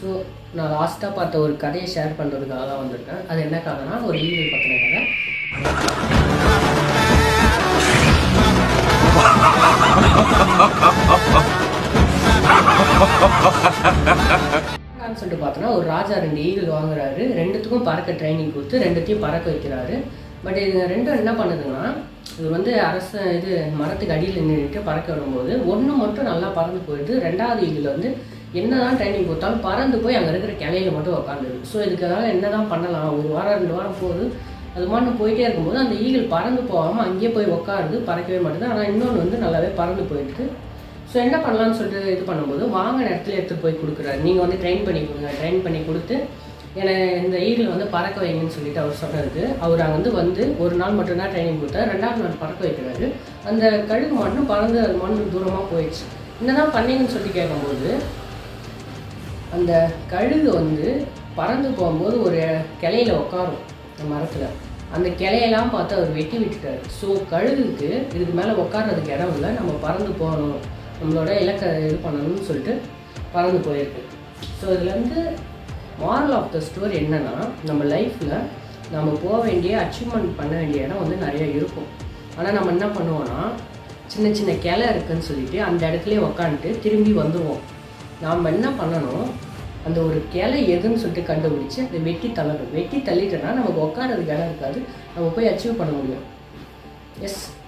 so நான் லாஸ்ட்டாக பார்த்த ஒரு கதையை ஷேர் பண்ணுறதுக்காக தான் வந்திருக்கேன் அது என்ன கதைனா ஒரு ஈகிள் பற்றின கதை என்னன்னு சொல்லிட்டு பார்த்தோன்னா ஒரு ராஜா ரெண்டு ஈகிள் வாங்குறாரு ரெண்டுத்துக்கும் பறக்க ட்ரைனிங் கொடுத்து ரெண்டுத்தையும் பறக்க வைக்கிறாரு பட் இது ரெண்டும் என்ன பண்ணுதுன்னா இது வந்து அரச இது மரத்துக்கு அடியில் நின்றுட்டு பறக்க விடும்போது ஒன்று மட்டும் நல்லா பறந்து போயிட்டு ரெண்டாவது ஈகிள் வந்து என்னதான் ட்ரைனிங் கொடுத்தாலும் பறந்து போய் அங்கே இருக்கிற கிளையில மட்டும் உட்காந்துது ஸோ இதுக்காக என்னதான் பண்ணலாம் ஒரு வாரம் ரெண்டு வாரம் போகுது அது மட்டும் போயிட்டே இருக்கும்போது அந்த ஈகிள் பறந்து போகாமல் அங்கேயே போய் உட்காருது பறக்கவே மாட்டேது ஆனால் இன்னொன்று வந்து நல்லாவே பறந்து போயிடுது ஸோ என்ன பண்ணலாம்னு சொல்லிட்டு இது பண்ணும்போது வாங்கின இடத்துல எடுத்துகிட்டு போய் கொடுக்குறாரு நீங்கள் வந்து ட்ரெயின் பண்ணி கொடுங்க ட்ரெயின் பண்ணி கொடுத்து என்னை இந்த ஈகிள் வந்து பறக்க வைங்கன்னு சொல்லிட்டு அவர் சொன்னது அவர் அங்கே வந்து வந்து ஒரு நாள் மட்டும்தான் ட்ரைனிங் கொடுத்தாரு ரெண்டாவது நாள் பறக்க வைக்கிறாரு அந்த கழுகு மட்டும் பறந்து அது மண்ணு தூரமாக போயிடுச்சு என்னதான் பண்ணீங்கன்னு சொல்லி கேட்கும்போது அந்த கழுகு வந்து பறந்து போகும்போது ஒரு கிளையில உட்காரும் அந்த மரத்தில் அந்த கிளையெல்லாம் பார்த்து அவர் வெட்டி விட்டுட்டாரு ஸோ கழுகுக்கு இதுக்கு மேலே உட்கார்றதுக்கு இடம் இல்லை நம்ம பறந்து போகணும் நம்மளோட இலக்கை இது பண்ணணும்னு சொல்லிட்டு பறந்து போயிருக்கு ஸோ இதுலேருந்து மாரல் ஆஃப் த ஸ்டோரி என்னன்னா நம்ம லைஃப்பில் நம்ம போக வேண்டிய அச்சீவ்மெண்ட் பண்ண வேண்டிய இடம் வந்து நிறைய இருக்கும் ஆனால் நம்ம என்ன பண்ணுவோம்னா சின்ன சின்ன கிளை இருக்குன்னு சொல்லிட்டு அந்த இடத்துலயே உக்காந்துட்டு திரும்பி வந்துடுவோம் நாம் என்ன பண்ணணும் அந்த ஒரு கிளை எதுன்னு சொல்லிட்டு கண்டுபிடிச்சு அதை வெட்டி தள்ளணும் வெட்டி தள்ளிட்டோன்னா நமக்கு உட்காரதுக்கு இடம் இருக்காது நம்ம போய் அச்சீவ் பண்ண முடியும் எஸ்